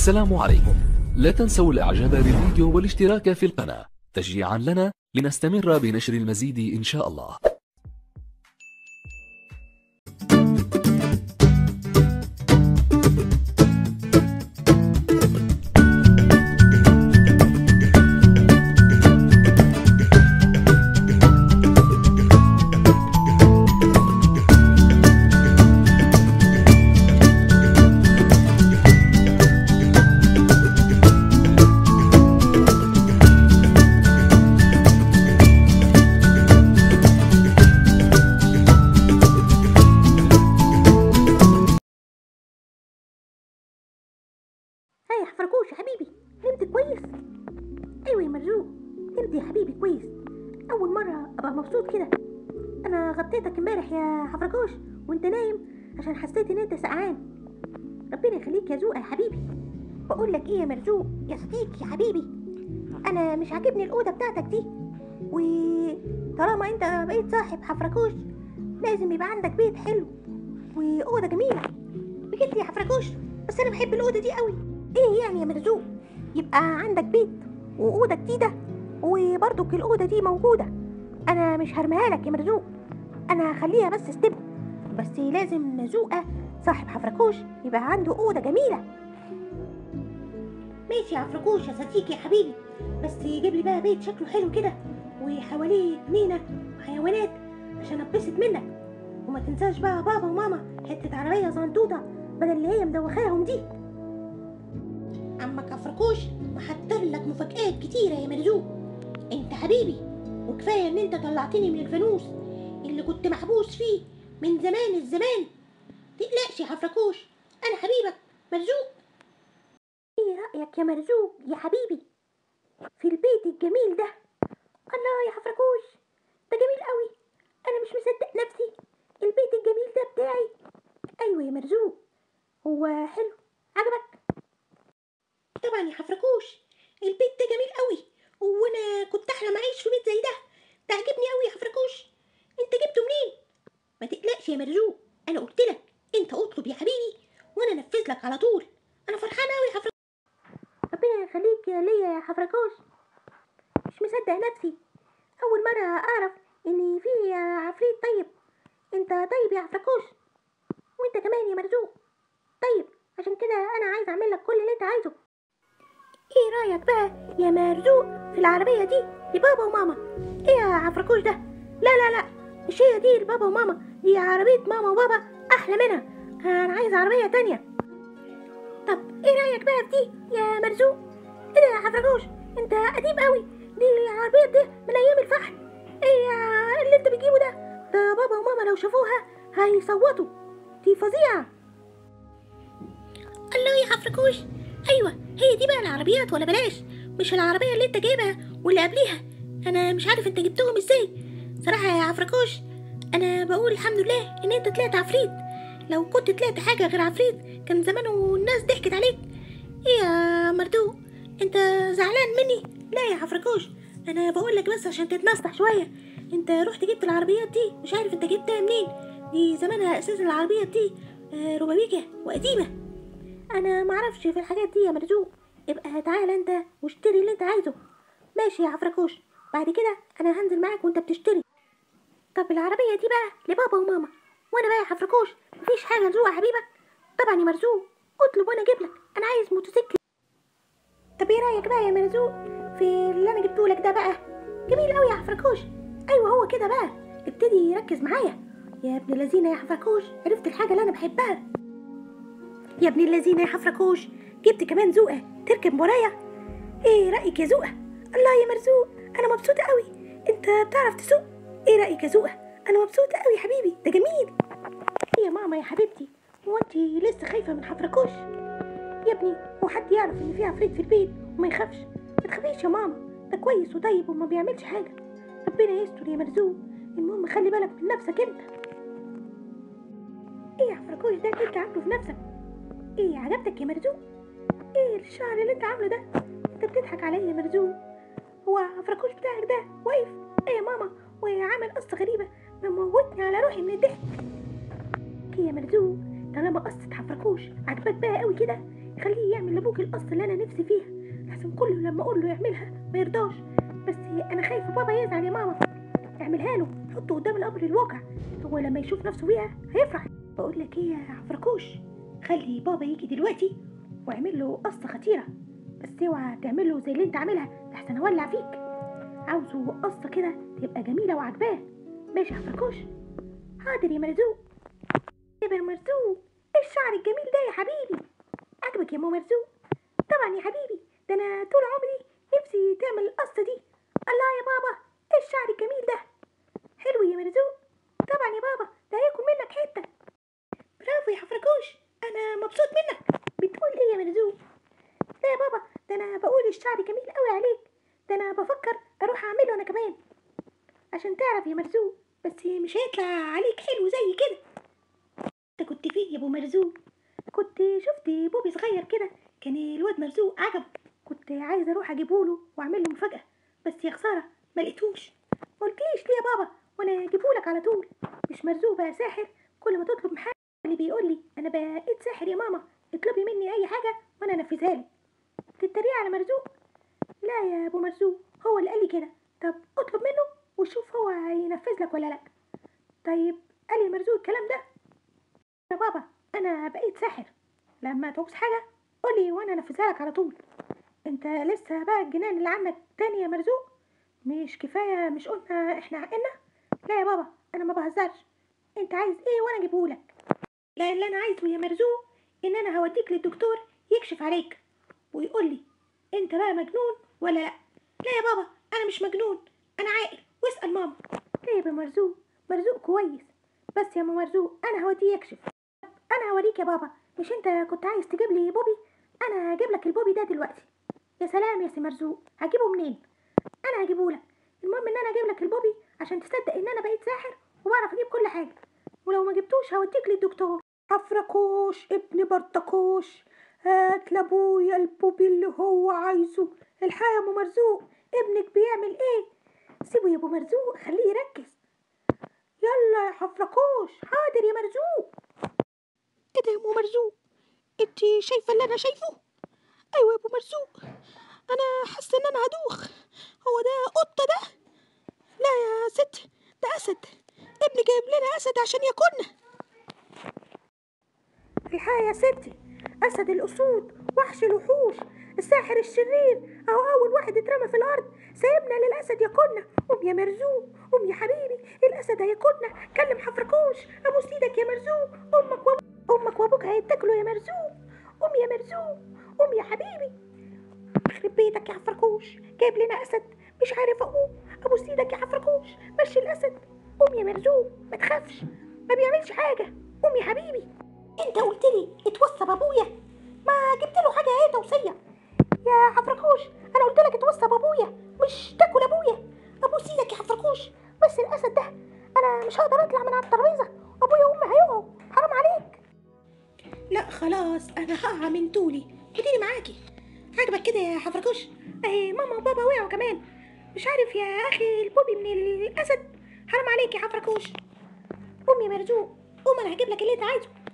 السلام عليكم لا تنسوا الاعجاب بالفيديو والاشتراك في القناة تشجيعا لنا لنستمر بنشر المزيد ان شاء الله هاي يا حفركوش يا حبيبي نمت كويس ايوه يا مرزوق نمت يا حبيبي كويس اول مره ابقى مبسوط كده انا غطيتك امبارح يا حفركوش وانت نايم عشان حسيت ان انت سقعان ربنا يخليك يا زوق يا حبيبي بقول لك ايه يا مرزوق يا صديقي يا حبيبي انا مش عاجبني الاوضه بتاعتك دي وطالما انت بقيت صاحب حفركوش لازم يبقى عندك بيت حلو واوضه جميله بجد يا حفركوش بس انا بحب الاوضه دي قوي ايه يعني يا مرزوق يبقى عندك بيت واوضه جديده وبرضك الاوضه دي موجوده انا مش هرميها لك يا مرزوق انا هخليها بس ستيب بس لازم مرزوقه صاحب حفركوش يبقى عنده اوضه جميله ماشي يا حفركوش يا صديقي يا حبيبي بس يجيب لي بقى بيت شكله حلو كده وحواليه جنينه وحيوانات عشان اتبسط منك وما تنساش بقى بابا وماما حته عربيه زنطوطه بدل اللي هي مدوخاهم دي عمك عفركوش محضر لك مفاجآت كتيرة يا مرزوق انت حبيبي وكفاية ان انت طلعتني من الفانوس اللي كنت محبوس فيه من زمان الزمان تقلقش يا عفركوش انا حبيبك مرزوق ايه رأيك يا مرزوق يا حبيبي في البيت الجميل ده الله يا حفركوش ده جميل قوي انا مش مصدق نفسي البيت الجميل ده بتاعي ايوه يا مرزوق هو حلو عجبك طبعا يا حفركوش البيت ده جميل قوي وانا كنت احلم اعيش في بيت زي ده ده عجبني قوي يا حفركوش انت جبته منين ما تقلقش يا مرزوق انا قلت لك انت اطلب يا حبيبي وانا انفذ لك على طول انا فرحانه قوي يا حفركوش ربنا يخليك يا ليا يا حفركوش مش مصدق نفسي اول مره اعرف ان في عفريت طيب انت طيب يا حفركوش وانت كمان يا مرزوق طيب عشان كده انا عايز اعمل لك كل اللي انت عايزه ايه رايك بقى يا مرزوق في العربيه دي لبابا وماما ايه يا عفركوش ده لا لا لا مش هي دي لبابا وماما دي عربيه ماما وبابا احلى منها انا عايز عربيه تانية طب ايه رايك بقى في دي يا مرزوق ايه ده يا عفركوش انت قديم قوي دي العربيه دي من ايام الفحم ايه يا اللي انت بتجيبه ده ده بابا وماما لو شافوها هيصوتوا دي فظيعه الله يا حفركوش ايوه هي دي بقى العربيات ولا بلاش مش العربيه اللي انت جايبها واللي قبليها انا مش عارف انت جبتهم ازاي صراحه يا عفركوش انا بقول الحمد لله ان انت طلعت عفريت لو كنت طلعت حاجه غير عفريت كان زمان والناس ضحكت عليك ايه يا مردوق انت زعلان مني لا يا عفركوش انا بقول لك بس عشان تتنصح شويه انت رحت جبت العربيات دي مش عارف انت جبتها منين دي زمانها اساس العربيات دي آه، ربابيكه وقديمه انا معرفش في الحاجات دي يا مرزوق ابقى تعالى انت واشتري اللي انت عايزه ماشي يا عفركوش بعد كده انا هنزل معاك وانت بتشتري طب العربيه دي بقى لبابا وماما وانا بقى يا حفركوش مفيش حاجه لزوق يا حبيبك طبعا يا مرزوق اطلب وانا اجيب لك انا عايز موتوسيكل طب ايه رايك بقى يا مرزوق في اللي انا جبته لك ده بقى جميل قوي يا حفركوش ايوه هو كده بقى ابتدي ركز معايا يا ابن الذين يا حفركوش عرفت الحاجه اللي انا بحبها يا ابن الذين يا حفركوش جبت كمان زوقة تركب ورايا ايه رأيك يا زوقة الله يا مرزوق انا مبسوطة قوي انت بتعرف تسوق ايه رأيك يا زوقة انا مبسوطة قوي يا حبيبي ده جميل إيه يا ماما يا حبيبتي هو انت لسه خايفة من حفركوش يا ابني هو حد يعرف ان في عفريت في البيت وما يخافش ما تخافيش يا ماما ده كويس وطيب وما بيعملش حاجة ربنا يستر يا مرزوق المهم خلي بالك من نفسك انت ايه يا حفركوش ده اللي انت عامله في نفسك ايه عجبتك يا مرزوق ايه الشعر اللي انت عامله ده انت بتضحك عليا يا مرزوق هو عفركوش بتاعك ده واقف ايه يا ماما وعامل قصة غريبة مموتني على روحي من الضحك ايه يا مرزوق طالما قصة حفركوش عجبك بقى قوي كده خليه يعمل لابوك القصه اللي انا نفسي فيها احسن كله لما اقول له يعملها ما يرضاش بس انا خايفه بابا يزعل يا ماما اعملها له حطه قدام الامر الواقع هو لما يشوف نفسه بيها هيفرح بقول لك ايه يا عفركوش خلي بابا يجي دلوقتي واعمل له قصه خطيره بس اوعى تعمل له زي اللي انت عاملها لحسن اولع فيك عاوزه قصه كده تبقى جميله وعجباه ماشي يا عفركوش حاضر يا مرزوق يا بر مرزوق ايه الشعر الجميل ده يا حبيبي عجبك يا مو مرزوق طبعا يا حبيبي ده انا طول عمري نفسي تعمل القصه دي الله يا بابا ايه الشعر الجميل ده حلو يا مرزوق طبعا يا بابا ده هياكل منك حته برافو يا حفركوش انا مبسوط منك بتقول ايه يا مرزوق لا يا بابا ده انا بقول الشعر جميل قوي عليك ده انا بفكر اروح اعمله انا كمان عشان تعرف يا مرزوق بس مش هيطلع عليك حلو زي كده انت كنت فين يا ابو مرزوق كنت شفت بوبي صغير كده كان الواد مرزوق عجبه كنت عايزه اروح اجيبهوله واعمل له مفاجاه بس يا خساره ما لقيتوش ما قلتليش ليه يا بابا وانا اجيبهولك على طول مش مرزوق بقى ساحر كل ما تطلب من حاجه اللي بيقول لي انا بقيت ساحر يا ماما اطلبي مني اي حاجه وانا انفذها لك تتريق على مرزوق لا يا ابو مرزوق هو اللي قال لي كده طب اطلب منه وشوف هو هينفذ لك ولا لا طيب قال لي مرزوق الكلام ده يا بابا انا بقيت ساحر لما تعوز حاجه قولي وانا انفذها لك على طول انت لسه بقى الجنان اللي عندك تاني يا مرزوق مش كفايه مش قلنا احنا عقلنا لا يا بابا انا ما بهزرش انت عايز ايه وانا اجيبهولك لا اللي انا عايزه يا مرزوق ان انا هوديك للدكتور يكشف عليك ويقول لي انت بقى مجنون ولا لا لا يا بابا انا مش مجنون انا عاقل واسال ماما طيب يا مرزوق مرزوق كويس بس يا ام مرزوق انا هوديه يكشف انا هوريك يا بابا مش انت كنت عايز تجيب لي بوبي انا هجيب لك البوبي ده دلوقتي يا سلام يا سي مرزوق هجيبه منين انا هجيبه لك المهم ان انا اجيب لك البوبي عشان تصدق ان انا بقيت ساحر وبعرف اجيب كل حاجه ولو ما جبتوش هوديك للدكتور حفركوش ابن برتكوش هات لابويا البوبي اللي هو عايزه الحقيقة يا ابو مرزوق ابنك بيعمل ايه سيبه يا ابو مرزوق خليه يركز يلا يا حفركوش حاضر يا مرزوق ايه ده يا ابو مرزوق انت شايفه اللي انا شايفه ايوه يا ابو مرزوق انا حاسه ان انا هدوخ هو ده قطه ده لا يا ست ده اسد ابني جايب لنا اسد عشان ياكلنا الحقيقة يا ستي أسد الأسود وحش الوحوش الساحر الشرير أهو أول واحد اترمى في الأرض سايبنا للأسد ياكلنا قوم يا مرزوق قوم يا حبيبي الأسد هياكلنا كلم حفركوش أبوس إيدك يا مرزوق أمك وأبوك أمك وأبوك هيتاكلوا يا مرزوق قوم يا مرزوق قوم يا حبيبي يخرب بيتك يا حفركوش جايب لنا أسد مش عارف أقوم أبوس إيدك يا حفركوش مشي الأسد قوم يا مرزوق ما تخافش ما بيعملش حاجة قوم يا حبيبي انت قلت لي اتوصى بابويا ما جبت له حاجه ايه توصيه يا حفركوش انا قلت لك اتوصى بابويا مش تاكل ابويا ابوس ايدك يا حفركوش بس الاسد ده انا مش هقدر اطلع من على الترابيزه ابويا وامي هيقعوا حرام عليك لا خلاص انا هقع من طولي خديني معاكي عجبك كده يا حفركوش اهي ماما وبابا وقعوا كمان مش عارف يا اخي البوبي من الاسد حرام عليك يا حفركوش قوم يا مرزوق قوم انا هجيب لك اللي انت عايزه